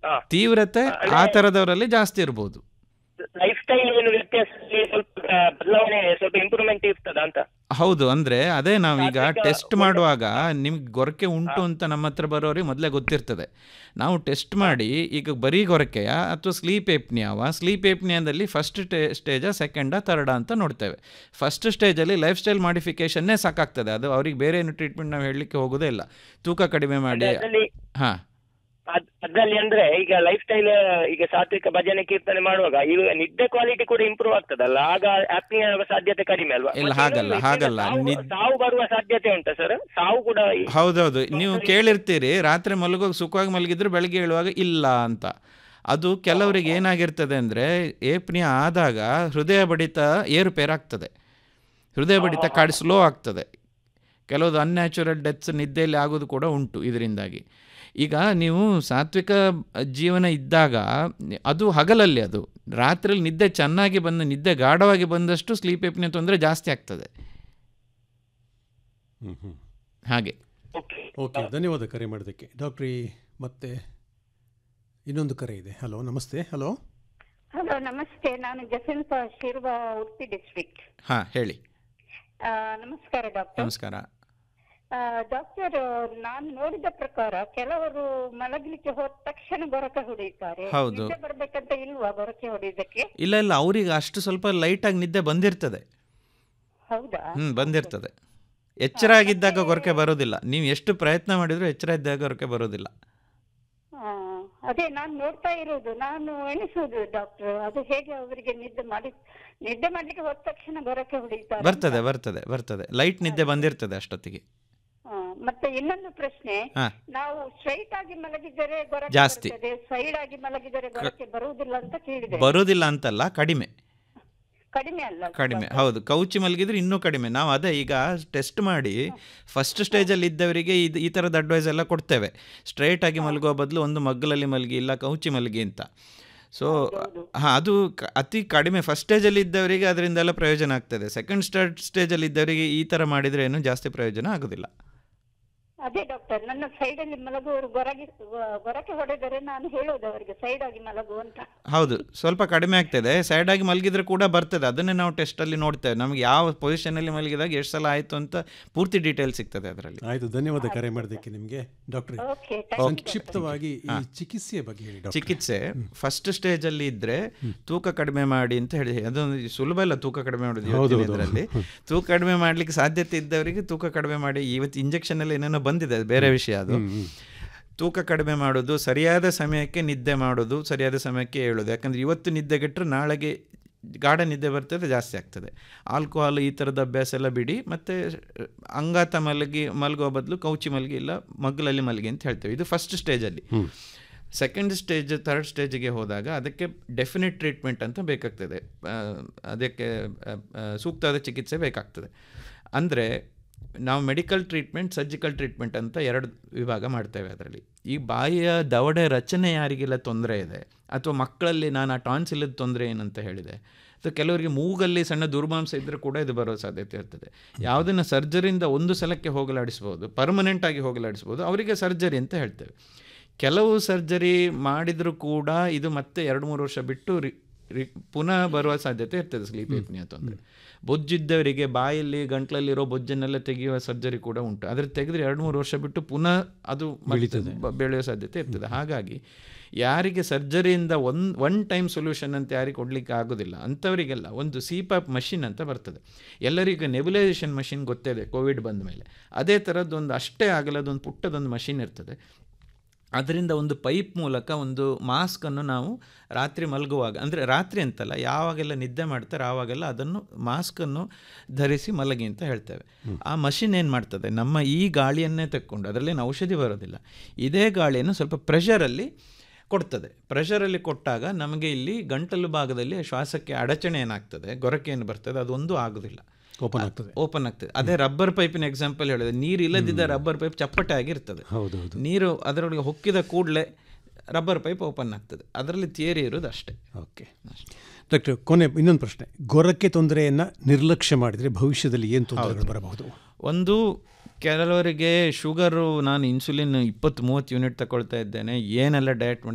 ಹಾ. ತೀವ್ರತೆ ಆ ಥರದವರಲ್ಲಿ ಜಾಸ್ತಿ ಇರ್ಬೋದು ಲೈಫ್ ಸ್ಟೈಲ್ ಏನು ವ್ಯತ್ಯಾಸ ಸ್ವಲ್ಪ ಆ, ಬದಲಾವಣೆ ಸ್ವಲ್ಪ ಇಂಪ್ರೂವ್ಮೆಂಟ್ ಇರ್ತದ ಅಂತ ಹೌದು ಅಂದ್ರೆ ಅದೇ ನಾವೀಗ ಸಾತ್ವಿಕ ಟೆಸ್ಟ್ ಊಟ- ಮಾಡುವಾಗ ನಿಮ್ಗೆ ಗೊರಕೆ ಉಂಟು ಅಂತ ನಮ್ಮ ಹತ್ರ ಬರೋರಿಗೆ ಮೊದಲೇ ಗೊತ್ತಿರ್ತದೆ ನಾವು ಟೆಸ್ಟ್ ಮಾಡಿ ಈಗ ಬರೀ ಗೊರಕೆಯ ಅಥವಾ ಸ್ಲೀಪ್ ಏಪ್ನಿಯಾವ ಸ್ಲೀಪ್ ಏಪ್ನಿಯಾದಲ್ಲಿ ಫಸ್ಟ್ ಟೇ ಸ್ಟೇಜಾ ಸೆಕೆಂಡಾ ಥರ್ಡಾ ಅಂತ ನೋಡ್ತೇವೆ ಫಸ್ಟ್ ಸ್ಟೇಜಲ್ಲಿ ಲೈಫ್ ಸ್ಟೈಲ್ ಮಾಡಿಫಿಕೇಷನ್ನೇ ಸಾಕಾಗ್ತದೆ ಅದು ಅವ್ರಿಗೆ ಬೇರೆ ಏನು ಟ್ರೀಟ್ಮೆಂಟ್ ನಾವು ಹೇಳಲಿಕ್ಕೆ ಹೋಗೋದೇ ಇಲ್ಲ ತೂಕ ಕಡಿಮೆ ಮಾಡಿ ಅದರಲ್ಲಿ ಹಾಂ ಅದ್- ಅದ್ರಲ್ಲಿ ಅಂದ್ರೆ ಈಗ ಲೈಫ್ ಸ್ಟೈಲ್ ಈಗ ಸಾತ್ವಿಕ ಭಜನೆ ಕೀರ್ತನೆ ಮಾಡುವಾಗ ಇವು ನಿದ್ದೆ ಕ್ವಾಲಿಟಿ ಕೂಡ ಇಂಪ್ರೂವ್ ಆಗ್ತದಲ್ಲ ಆಗ ಆಪ್ನಿಯ ಸಾಧ್ಯತೆ ಕಡಿಮೆ ಅಲ್ವಾ ಇಲ್ಲ, ಮತ್ತೆ ಹಾಗಲ್ಲ, ಇನ್ನೊಂದು ಹಾಗಲ್ಲ. ಸಾವು- ನಿದ್- ಸಾವು ಬರುವ ಸಾಧ್ಯತೆ ಉಂಟಾ ಸರ್ ಸಾವು ಕೂಡ ಈ- ಹೌದೌದು ನೀವು ಕೇಳಿರ್ತೀರಿ ರಾತ್ರಿ ಮಲಗೋ ಸುಖವಾಗಿ ಮಲಗಿದ್ರೆ ಬೆಳಗ್ಗೆ ಹೇಳುವಾಗ ಇಲ್ಲ ಅಂತ ಅದು ಕೆಲವರಿಗೆ ಏನಾಗಿರ್ತದೆ ಅಂದರೆ ಏಪ್ನಿಯ ಆದಾಗ ಹೃದಯ ಬಡಿತ ಏರುಪೇರಾಗ್ತದೆ ಹೃದಯ ಬಡಿತ ಕಾಡಿ ಸ್ಲೋ ಆಗ್ತದೆ ಕೆಲವೊಂದು ಅನ್ಯಾಚುರಲ್ ಡೆತ್ಸ್ ನಿದ್ದೆಯಲ್ಲಿ ಆಗೋದು ಕೂಡ ಉಂಟು ಇದರಿಂದಾಗಿ ಈಗ ನೀವು ಸಾತ್ವಿಕ ಜೀವನ ಇದ್ದಾಗ ಅದು ಹಗಲಲ್ಲಿ ಅದು ರಾತ್ರಿಯಲ್ಲಿ ನಿದ್ದೆ ಚೆನ್ನಾಗಿ ಬಂದು ನಿದ್ದೆ ಗಾಢವಾಗಿ ಬಂದಷ್ಟು ಸ್ಲೀಪ್ ಏಪ್ನಿಯ ತೊಂದರೆ ಜಾಸ್ತಿ ಆಗ್ತದೆ ಹ್ಞೂ ಹ್ಞೂ ಹಾಗೆ Okay. ಓಕೆ ಧನ್ಯವಾದ ಕರೆ ಮಾಡೋದಕ್ಕೆ ಡಾಕ್ಟ್ರಿ ಮತ್ತೆ ಇನ್ನೊಂದು ಕರೆ ಇದೆ ಹಲೋ ನಮಸ್ತೆ ಹಲೋ ಹಲೋ ನಮಸ್ತೆ ನಾನು ಜಸಂತ ಶಿರ್ವ ಉಡುಪಿ ಡಿಸ್ಟ್ರಿಕ್ಟ್ ಹಾಂ ಹೇಳಿ ನಮಸ್ಕಾರ ಡಾಕ್ಟರ್ ನಮಸ್ಕಾರ ಡಾಕ್ಟರ್ ನಾನು ನೋಡಿದ ಪ್ರಕಾರ ಕೆಲವರು ಮಲಗಲಿಕ್ಕೆ ಹೋದ ತಕ್ಷಣ ಗೊರಕೆ ಹೊಡೆಯುತ್ತಾರೆ ಹೌದು. ನಿದ್ದೆ ಬರ್ಬೇಕಂತ ಇಲ್ವಾ ಗೊರಕೆ ಹೊಡೆಯುವುದಕ್ಕೆ ಇಲ್ಲ ಇಲ್ಲ ಅವ್ರಿಗೆ ಅಷ್ಟು ಸ್ವಲ್ಪ ಲೈಟಾಗಿ ನಿದ್ದೆ ಬಂದಿರ್ತದೆ ಹೌದಾ ಹ್ಞೂ ಬಂದಿರ್ತದೆ ಎಚ್ಚರ ಆಗಿದ್ದಾಗ ಗೊರಕೆ ಬರೋದಿಲ್ಲ ನೀವು ಎಷ್ಟು ಪ್ರಯತ್ನ ಮಾಡಿದರೂ ಎಚ್ಚರ ಇದ್ದಾಗ ಗೊರಕೆ ಬರೋದಿಲ್ಲ ಆ, ಅದೇ ನಾನು ನೋಡ್ತಾ ಇರೋದು ನಾನು ಎಣಿಸುವುದು ಡಾಕ್ಟರ್ ಅದು ಹೇಗೆ ಅವರಿಗೆ ನಿದ್ದೆ ಮಾಡಿ ನಿದ್ದೆ ಮಾಡ್ಲಿಕ್ಕೆ ಹೋದ ತಕ್ಷಣ ಗೊರಕೆ ಹೊಡೆಯುತ್ತಾರೆ ಬರ್ತದೆ ಬರ್ತದೆ ಬರ್ತದೆ ಲೈಟ್ ನಿದ್ದೆ ಬಂದಿರ್ತದೆ ಅಷ್ಟೊತ್ತಿಗೆ ಆ, ಮತ್ತೆ ಇನ್ನೊಂದು ಪ್ರಶ್ನೆ ಹಾಂ ನಾವು ಸ್ಟ್ರೈಟ್ ಆಗಿ ಮಲಗಿದರೆ ಗೊರಕೆ ಜಾಸ್ತಿ. ಬರ್ತದೆ ಸೈಡ್ ಆಗಿ ಮಲಗಿದರೆ ಗೊರಕೆ ಬರುವುದಿಲ್ಲ ಅಂತ ಕೇಳಿದೆ ಬರೋದಿಲ್ಲ ಅಂತಲ್ಲ ಕಡಿಮೆ ಕಡಿಮೆ ಅಲ್ಲ ಕಡಿಮೆ ಹೌದು ಕೌಚಿ ಮಲಗಿದ್ರೆ ಇನ್ನೂ ಕಡಿಮೆ ನಾವು ಅದೇ ಈಗ ಟೆಸ್ಟ್ ಮಾಡಿ ಫಸ್ಟ್ ಸ್ಟೇಜಲ್ಲಿ ಇದ್ದವರಿಗೆ ಇದು ಈ ಥರದ ಅಡ್ವೈಸ್ ಎಲ್ಲ ಕೊಡ್ತೇವೆ ಸ್ಟ್ರೈಟ್ ಆಗಿ ಮಲಗುವ ಬದಲು ಒಂದು ಮಗ್ಗಲಲ್ಲಿ ಮಲಗಿ ಇಲ್ಲ ಕೌಚಿ ಮಲಗಿ ಅಂತ ಸೊ ಹಾಂ ಅದು ಕ- ಅತಿ ಕಡಿಮೆ ಫಸ್ಟ್ ಸ್ಟೇಜಲ್ಲಿ ಇದ್ದವರಿಗೆ ಅದರಿಂದೆಲ್ಲ ಪ್ರಯೋಜನ ಆಗ್ತದೆ ಸೆಕೆಂಡ್ ಸ್ಟಾರ್ಟ್ ಸ್ಟೇಜಲ್ಲಿ ಇದ್ದವರಿಗೆ ಈ ಥರ ಮಾಡಿದರೆ ಏನು ಜಾಸ್ತಿ ಪ್ರಯೋಜನ ಆಗೋದಿಲ್ಲ ಅದೇ ಡಾಕ್ಟರ್ ನನ್ನ ಸೈಡ್ ಅಲ್ಲಿ ಮಲಗುವವರು ಗೊರಗಿ ಗೊರಕೆ ಹೊಡೆದರೆ ನಾನು ಹೇಳೋದು ಅವರಿಗೆ ಸೈಡ್ ಆಗಿ ಮಲಗು ಅಂತ ಹೌದು ಸ್ವಲ್ಪ ಕಡಿಮೆ ಆಗ್ತದೆ ಸೈಡ್ ಆಗಿ ಮಲಗಿದ್ರೆ ಕೂಡ ಬರ್ತದೆ ಅದನ್ನೇ ನಾವು ಟೆಸ್ಟಲ್ಲಿ ನೋಡ್ತೇವೆ ನಮಗೆ ಯಾವ ಪೊಸಿಷನಲ್ಲಿ ಮಲಗಿದಾಗ ಎಷ್ಟು ಸಲ ಆಯಿತು ಅಂತ ಪೂರ್ತಿ ಡೀಟೇಲ್ ಸಿಗ್ತದೆ ಅದರಲ್ಲಿ ಆಯಿತು ಧನ್ಯವಾದ ಕರೆ ಮಾಡೋದಕ್ಕೆ ನಿಮಗೆ ಡಾಕ್ಟ್ರಿ ಓಕೆ ಸಂಕ್ಷಿಪ್ತವಾಗಿ ಈ ಚಿಕಿತ್ಸೆಯ ಬಗ್ಗೆ ಹೇಳಿ ಡಾಕ್ಟರ್ ಚಿಕಿತ್ಸೆ ಫಸ್ಟ್ ಸ್ಟೇಜಲ್ಲಿ ಇದ್ದರೆ ತೂಕ ಕಡಿಮೆ ಮಾಡಿ ಅಂತ ಹೇಳಿ ಅದೊಂದು ಸುಲಭ ಇಲ್ಲ ತೂಕ ಕಡಿಮೆ ಮಾಡೋದು ಇವತ್ತಿನ ಇದರಲ್ಲಿ ತೂಕ ಕಡಿಮೆ ಮಾಡಲಿಕ್ಕೆ ಸಾಧ್ಯತೆ ಇದ್ದವರಿಗೆ ತೂಕ ಕಡಿಮೆ ಮಾಡಿ ಇವತ್ತು ಇಂಜೆಕ್ಷನಲ್ಲಿ ಏನೇನೋ ಬಂದಿದೆ ಅದು ಬೇರೆ ವಿಷಯ ಅದು ತೂಕ ಕಡಿಮೆ ಮಾಡೋದು ಸರಿಯಾದ ಸಮಯಕ್ಕೆ ನಿದ್ದೆ ಮಾಡೋದು ಸರಿಯಾದ ಸಮಯಕ್ಕೆ ಹೇಳೋದು ಯಾಕಂದರೆ ಇವತ್ತು ನಿದ್ದೆಗೆಟ್ಟರೆ ನಾಳೆಗೆ ಗಾಢ ನಿದ್ದೆ ಬರ್ತದೆ ಜಾಸ್ತಿ ಆಗ್ತದೆ ಆಲ್ಕೋಹಾಲ್ ಈ ಥರದ ಅಭ್ಯಾಸ ಎಲ್ಲ ಬಿಡಿ ಮತ್ತು ಅಂಗಾತ ಮಲಗಿ ಮಲಗುವ ಬದಲು ಕೌಚಿ ಮಲಗಿ ಇಲ್ಲ ಮಗ್ಗಲಲ್ಲಿ ಮಲಗಿ ಅಂತ ಹೇಳ್ತೇವೆ ಇದು ಫಸ್ಟ್ ಸ್ಟೇಜಲ್ಲಿ ಸೆಕೆಂಡ್ ಸ್ಟೇಜ್ ಥರ್ಡ್ ಸ್ಟೇಜಿಗೆ ಹೋದಾಗ ಅದಕ್ಕೆ ಡೆಫಿನೆಟ್ ಟ್ರೀಟ್ಮೆಂಟ್ ಅಂತ ಬೇಕಾಗ್ತದೆ ಆ, ಅದಕ್ಕೆ ಆ, ಆ, ಸೂಕ್ತವಾದ ಚಿಕಿತ್ಸೆ ಬೇಕಾಗ್ತದೆ ಅಂದರೆ ನಾವು ಮೆಡಿಕಲ್ ಟ್ರೀಟ್ಮೆಂಟ್ ಸರ್ಜಿಕಲ್ ಟ್ರೀಟ್ಮೆಂಟ್ ಅಂತ ಎರಡು ವಿಭಾಗ ಮಾಡ್ತೇವೆ ಅದರಲ್ಲಿ ಈ ಬಾಯಿಯ ದವಡೆ ರಚನೆ ಯಾರಿಗೆಲ್ಲ ತೊಂದರೆ ಇದೆ ಅಥವಾ ಮಕ್ಕಳಲ್ಲಿ ನಾನು ಆ ಟಾನ್ಸಿಲ್ಲದ ತೊಂದರೆ ಏನಂತ ಹೇಳಿದೆ ಅಥವಾ ಕೆಲವರಿಗೆ ಮೂಗಲ್ಲಿ ಸಣ್ಣ ದುರ್ಮಾಂಸ ಇದ್ದರೆ ಕೂಡ ಇದು ಬರೋ ಸಾಧ್ಯತೆ ಇರ್ತದೆ ಯಾವುದನ್ನು ಸರ್ಜರಿಯಿಂದ ಒಂದು ಸಲಕ್ಕೆ ಹೋಗಲಾಡಿಸ್ಬೋದು ಪರ್ಮನೆಂಟ್ ಆಗಿ ಹೋಗಲಾಡಿಸ್ಬೋದು ಅವರಿಗೆ ಸರ್ಜರಿ ಅಂತ ಹೇಳ್ತೇವೆ ಕೆಲವು ಸರ್ಜರಿ ಮಾಡಿದರೂ ಕೂಡ ಇದು ಮತ್ತೆ ಎರಡು ಮೂರು ವರ್ಷ ಬಿಟ್ಟು ರಿ ರಿ ಪುನಃ ಬರುವ ಸಾಧ್ಯತೆ ಇರ್ತದೆ ಸ್ಲೀಪ್ ಏಪ್ನಿಯ ತೊಂದರೆ ಬೊಜ್ಜಿದ್ದವರಿಗೆ ಬಾಯಲ್ಲಿ ಗಂಟ್ಲಲ್ಲಿರೋ ಬೊಜ್ಜನ್ನೆಲ್ಲ ತೆಗೆಯುವ ಸರ್ಜರಿ ಕೂಡ ಉಂಟು ಅದ್ರ ತೆಗೆದ್ರೆ ಎರಡು ಮೂರು ವರ್ಷ ಬಿಟ್ಟು ಪುನಃ ಅದು ಮತ್ತೆ ಬ- ಬೆಳೆಯೋ ಸಾಧ್ಯತೆ ಇರ್ತದೆ ಹಾಗಾಗಿ ಯಾರಿಗೆ ಸರ್ಜರಿಯಿಂದ ಒನ್ ಒನ್ ಟೈಮ್ ಸೊಲ್ಯೂಷನ್ ಅಂತ ಯಾರಿಗೆ ಕೊಡಲಿಕ್ಕೆ ಆಗೋದಿಲ್ಲ ಅಂಥವರಿಗೆಲ್ಲ ಒಂದು ಸಿಪಾಪ್ ಮಷಿನ್ ಅಂತ ಬರ್ತದೆ ಎಲ್ಲರಿಗೂ ನೆಬುಲೈಸೇಷನ್ ಮಷಿನ್ ಗೊತ್ತಿದೆ ಕೋವಿಡ್ ಬಂದ ಮೇಲೆ ಅದೇ ಥರದ್ದೊಂದು ಅಷ್ಟೇ ಆಗಲದೊಂದು ಪುಟ್ಟದೊಂದು ಮಷಿನ್ ಇರ್ತದೆ ಅದರಿಂದ ಒಂದು ಪೈಪ್ ಮೂಲಕ ಒಂದು ಮಾಸ್ಕನ್ನು ನಾವು ರಾತ್ರಿ ಮಲಗುವಾಗ ಅಂದರೆ ರಾತ್ರಿ ಅಂತಲ್ಲ ಯಾವಾಗೆಲ್ಲ ನಿದ್ದೆ ಮಾಡ್ತಾರೆ ಆವಾಗೆಲ್ಲ ಅದನ್ನು ಮಾಸ್ಕನ್ನು ಧರಿಸಿ ಮಲಗಿ ಅಂತ ಹೇಳ್ತೇವೆ ಆ ಮಷಿನ್ ಏನು ಮಾಡ್ತದೆ ನಮ್ಮ ಈ ಗಾಳಿಯನ್ನೇ ತೆಕ್ಕೊಂಡು ಅದರಲ್ಲೇನು ಔಷಧಿ ಬರೋದಿಲ್ಲ ಇದೇ ಗಾಳಿಯನ್ನು ಸ್ವಲ್ಪ ಪ್ರೆಷರಲ್ಲಿ ಕೊಡ್ತದೆ ಪ್ರೆಷರಲ್ಲಿ ಕೊಟ್ಟಾಗ ನಮಗೆ ಇಲ್ಲಿ ಗಂಟಲು ಭಾಗದಲ್ಲಿ ಶ್ವಾಸಕ್ಕೆ ಅಡಚಣೆ ಏನಾಗ್ತದೆ ಗೊರಕೆ ಏನು ಬರ್ತದೆ ಅದೊಂದು ಆಗೋದಿಲ್ಲ ಓಪನ್ ಆಗ್ತದೆ ಓಪನ್ ಆಗ್ತದೆ ಅದೇ ರಬ್ಬರ್ ಪೈಪಿನ ಎಕ್ಸಾಂಪಲ್ ಹೇಳಿದೆ ನೀರು ಇಲ್ಲದಿದ್ದ ರಬ್ಬರ್ ಪೈಪ್ ಚಪ್ಪಟೆ ಆಗಿರ್ತದೆ ಹೌದೌದು ನೀರು ಅದರೊಳಗೆ ಹೊಕ್ಕಿದ ಕೂಡಲೇ ರಬ್ಬರ್ ಪೈಪ್ ಓಪನ್ ಆಗ್ತದೆ ಅದರಲ್ಲಿ ಥಿಯರಿ ಇರೋದು ಅಷ್ಟೇ ಓಕೆ ಡಾಕ್ಟರ್ ಕೊನೆ ಇನ್ನೊಂದು ಪ್ರಶ್ನೆ ಗೊರಕೆ ತೊಂದರೆಯನ್ನು ನಿರ್ಲಕ್ಷ್ಯ ಮಾಡಿದರೆ ಭವಿಷ್ಯದಲ್ಲಿ ಏನು ತೊಂದರೆಗಳು ಬರಬಹುದು ಒಂದು ಕೆಲವರಿಗೆ ಶುಗರು ನಾನು ಇನ್ಸುಲಿನ್ ಇಪ್ಪತ್ತು ಮೂವತ್ತು ಯೂನಿಟ್ ತಗೊಳ್ತಾ ಇದ್ದೇನೆ ಏನೆಲ್ಲ ಡಯಟ್